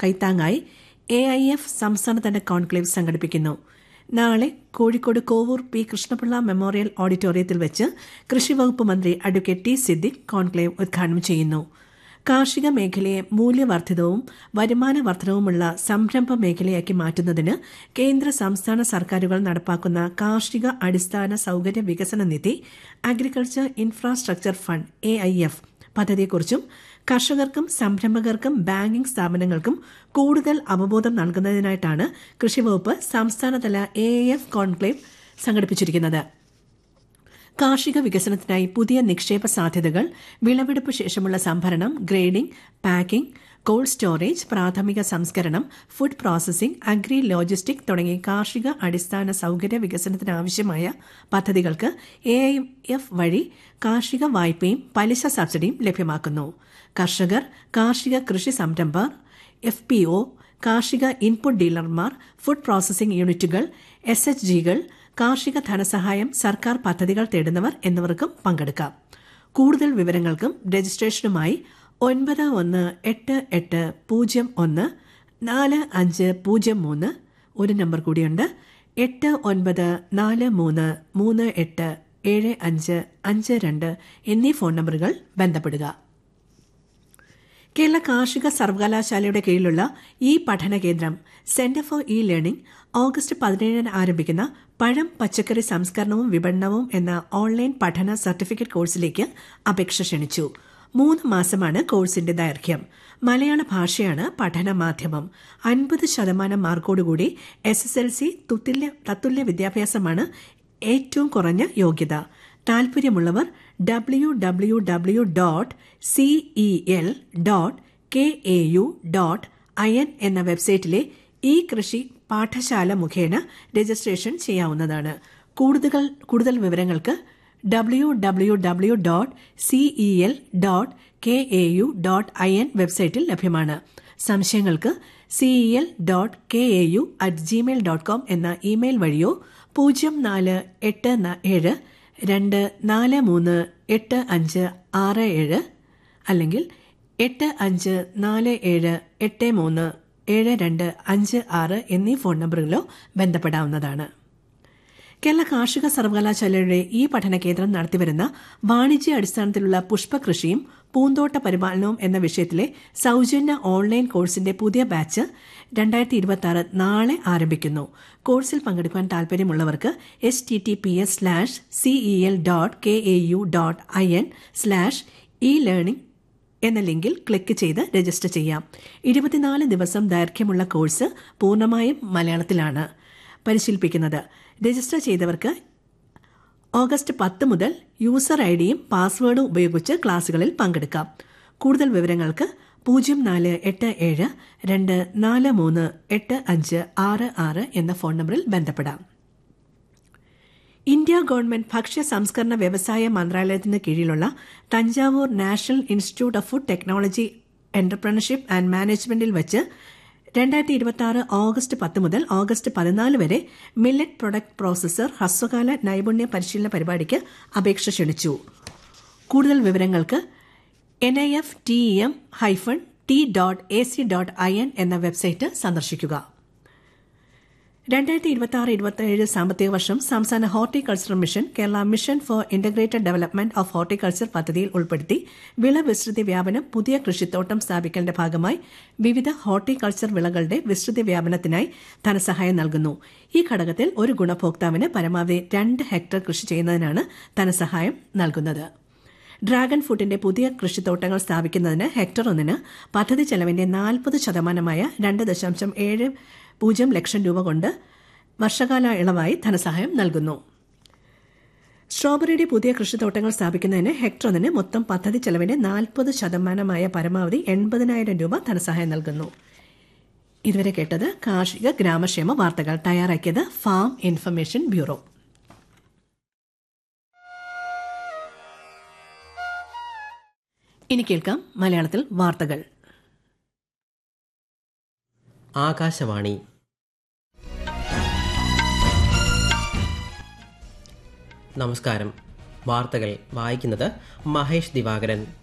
കൈത്താങ്ങായി A I F സംസ്ഥാനതല conclave സംഘടിപ്പിക്കുന്നു നാളെ കോഴിക്കോട് കോവൂർ പി കൃഷ്ണപിള്ള മെമ്മോറിയൽ ഓഡിറ്റോറിയത്തിൽ വെച്ച് കൃഷിവകുപ്പ് മന്ത്രി അഡ്വക്കേറ്റ് ടി സിദ്ദിഖ് കോൺക്ലേവ് ഉദ്ഘാടനം ചെയ്യുന്നു കാർഷിക മേഖലയെ മൂല്യവർദ്ധിതവും വരുമാന വർധനവുമുള്ള സംരംഭ മേഖലയാക്കി മാറ്റുന്നതിന് കേന്ദ്ര സംസ്ഥാന സർക്കാരുകൾ നടപ്പാക്കുന്ന കാർഷിക അടിസ്ഥാന സൌകര്യ വികസന നിധി agriculture infrastructure fund A I F പദ്ധതിയെക്കുറിച്ചും കർഷകർക്കും സംരംഭകർക്കും ബാങ്കിംഗ് സ്ഥാപനങ്ങൾക്കും കൂടുതൽ അവബോധം നൽകുന്നതിനായിട്ടാണ് കൃഷിവകുപ്പ് സംസ്ഥാനതല എ എഫ് കോൺക്ലേവ് സംഘടിപ്പിച്ചിരിക്കുന്നത് കാർഷിക വികസനത്തിനായി പുതിയ നിക്ഷേപ സാധ്യതകൾ വിളവെടുപ്പ് ശേഷമുള്ള സംഭരണം ഗ്രേഡിംഗ് പാക്കിംഗ് കോൾഡ് സ്റ്റോറേജ് പ്രാഥമിക സംസ്കരണം ഫുഡ് പ്രോസസിംഗ് അഗ്രി ലോജിസ്റ്റിക് തുടങ്ങിയ കാർഷിക അടിസ്ഥാന സൌകര്യ വികസനത്തിനാവശ്യമായ പദ്ധതികൾക്ക് എ ഐ എഫ് വഴി കാർഷിക വായ്പയും പലിശ സബ്സിഡിയും ലഭ്യമാക്കുന്നു കർഷകർ കാർഷിക കൃഷി സംരംഭർ എഫ് പി ഒ കാർഷിക ഇൻപുട്ട് ഡീലർമാർ ഫുഡ് പ്രോസസിംഗ് യൂണിറ്റുകൾ എസ് എച്ച് ജികൾ കാർഷിക ധനസഹായം സർക്കാർ പദ്ധതികൾ തേടുന്നവർ എന്നിവർക്കും പങ്കെടുക്കാം കൂടുതൽ വിവരങ്ങൾക്കും രജിസ്ട്രേഷനുമായി ഒൻപത് ഒന്ന് എട്ട് എട്ട് പൂജ്യം ഒന്ന് നാല് അഞ്ച് പൂജ്യം മൂന്ന് ഒരു നമ്പർ കൂടിയുണ്ട് എട്ട് ഒൻപത് നാല് മൂന്ന് മൂന്ന് എട്ട് ഏഴ് അഞ്ച് അഞ്ച് രണ്ട് എന്നീ ഫോൺ നമ്പറുകൾ ബന്ധപ്പെടുക കേരള കാർഷിക സർവകലാശാലയുടെ കീഴിലുള്ള ഈ പഠന കേന്ദ്രം centre for e learning August പതിനേഴിന് ആരംഭിക്കുന്ന പഴം പച്ചക്കറി സംസ്കരണവും വിപണനവും എന്ന ഓൺലൈൻ പഠന സർട്ടിഫിക്കറ്റ് കോഴ്സിലേക്ക് അപേക്ഷ ക്ഷണിച്ചു മൂന്ന് മാസമാണ് കോഴ്സിന്റെ ദൈർഘ്യം മലയാള ഭാഷയാണ് പഠന മാധ്യമം അൻപത് ശതമാനം മാർക്കോടുകൂടി എസ് എസ് എൽ സി തത്തുല്യ വിദ്യാഭ്യാസമാണ് ഏറ്റവും കുറഞ്ഞ യോഗ്യത താൽപര്യമുള്ളവർ W W W dot C E L dot K A U dot I N എന്ന വെബ്സൈറ്റിലെ ഇ കൃഷി പാഠശാല മുഖേന രജിസ്ട്രേഷൻ ചെയ്യാവുന്നതാണ് കൂടുതൽ കൂടുതൽ വിവരങ്ങൾക്ക് W W W dot C E L dot K A U dot I N വെബ്സൈറ്റിൽ ലഭ്യമാണ് സംശയങ്ങൾക്ക് C E L dot K A U at Gmail dot com എന്ന ഇമെയിൽ വഴിയോ പൂജ്യം നാല് എട്ട് ഏഴ് രണ്ട് നാല് മൂന്ന് എട്ട് അഞ്ച് ആറ് ഏഴ് അല്ലെങ്കിൽ എട്ട് അഞ്ച് നാല് ഏഴ് എട്ട് മൂന്ന് ഏഴ് രണ്ട് അഞ്ച് ആറ് എന്നീ ഫോൺ നമ്പറുകളിലോ ബന്ധപ്പെടാവുന്നതാണ് കേരള കാർഷിക സർവകലാശാലയുടെ ഈ പഠന കേന്ദ്രം നടത്തിവരുന്ന വാണിജ്യ അടിസ്ഥാനത്തിലുള്ള പുഷ്പകൃഷിയും പൂന്തോട്ട പരിപാലനവും എന്ന വിഷയത്തിലെ സൌജന്യ ഓൺലൈൻ കോഴ്സിന്റെ പുതിയ ബാച്ച് രണ്ടായിരത്തി ഇരുപത്തി ആറ് നാളെ ആരംഭിക്കുന്നു കോഴ്സിൽ പങ്കെടുക്കാൻ താൽപര്യമുള്ളവർക്ക് S T T P S slash C E L dot K A U dot I N slash e learning എന്ന ലിങ്കിൽ ക്ലിക്ക് ചെയ്ത് രജിസ്റ്റർ ചെയ്യാം ഇരുപത്തിനാല് ദിവസം ദൈർഘ്യമുള്ള കോഴ്സ് പൂർണ്ണമായും മലയാളത്തിലാണ് പരിശീലിപ്പിക്കുന്നത് രജിസ്റ്റർ ചെയ്തവർക്ക് ഓഗസ്റ്റ് പത്ത് മുതൽ യൂസർ ഐ ഡിയും പാസ്വേഡും ഉപയോഗിച്ച് ക്ലാസുകളിൽ പങ്കെടുക്കാം കൂടുതൽ വിവരങ്ങൾക്ക് പൂജ്യം നാല് എട്ട് ഏഴ് രണ്ട് നാല് മൂന്ന് എട്ട് അഞ്ച് ആറ് ആറ് എന്ന ഫോൺ നമ്പറിൽ ബന്ധപ്പെടാം ഇന്ത്യ ഗവൺമെന്റ് ഭക്ഷ്യ സംസ്കരണ വ്യവസായ മന്ത്രാലയത്തിന് കീഴിലുള്ള Thanjavur national institute of food technology entrepreneurship and മാനേജ്മെന്റിൽ വച്ച് രണ്ടായിരത്തി ഇരുപത്തി ആറ് ഓഗസ്റ്റ് പത്ത് മുതൽ ഓഗസ്റ്റ് പതിനാല് വരെ മില്ലറ്റ് പ്രൊഡക്ട് പ്രോസസർ ഹ്രസ്വകാല നൈപുണ്യ പരിശീലന പരിപാടിക്ക് അപേക്ഷ ക്ഷണിച്ചു കൂടുതൽ വിവരങ്ങൾക്ക് N I F T M hyphen T dot A C dot I N എന്ന വെബ്സൈറ്റ് സന്ദർശിക്കുക രണ്ടായിരത്തി ഇരുപത്തി ആറ് ഇരുപത്തിയേഴ് സാമ്പത്തിക വർഷം സംസ്ഥാന horticulture mission Kerala mission for integrated development of horticulture പദ്ധതിയിൽ ഉൾപ്പെടുത്തി വിള വിസ്തൃതി വ്യാപനം പുതിയ കൃഷിത്തോട്ടം സ്ഥാപിക്കലിന്റെ ഭാഗമായി വിവിധ ഹോർട്ടികൾച്ചർ വിളകളുടെ വിസ്തൃതി വ്യാപനത്തിനായി ധനസഹായം നൽകുന്നു ഈ ഘടകത്തിൽ ഒരു ഗുണഭോക്താവിന് പരമാവധി രണ്ട് ഹെക്ടർ കൃഷി ചെയ്യുന്നതിനാണ് ധനസഹായം നൽകുന്നത് ഡ്രാഗൺ ഫ്രൂട്ടിന്റെ പുതിയ കൃഷിത്തോട്ടങ്ങൾ സ്ഥാപിക്കുന്നതിന് ഹെക്ടർ ഒന്നിന് പദ്ധതി ചെലവിന്റെ നാൽപ്പത് ശതമാനമായ രണ്ട് ദശാംശം ഏഴ് പൂജ്യം ലക്ഷം രൂപ കൊണ്ട് വർഷകാല ഇളവായി ധനസഹായം നൽകുന്നു സ്ട്രോബെറിയുടെ പുതിയ കൃഷിത്തോട്ടങ്ങൾ സ്ഥാപിക്കുന്നതിന് ഹെക്ടർ ഒന്നിന് മൊത്തം പദ്ധതി ചെലവിന്റെ നാൽപ്പത് ശതമാനമായ പരമാവധി എൺപതിനായിരം രൂപ ധനസഹായം നൽകുന്നു ഇതുവരെ കേട്ടത് കാർഷിക ഗ്രാമക്ഷേമ വാർത്തകൾ തയ്യാറാക്കിയത് ഫാം ഇൻഫർമേഷൻ ബ്യൂറോ ഇനി കേൾക്കാം മലയാളത്തിൽ വാർത്തകൾ ആകാശവാണി നമസ്കാരം വാർത്തകൾ വായിക്കുന്നത് മഹേഷ് ദിവാകരൻ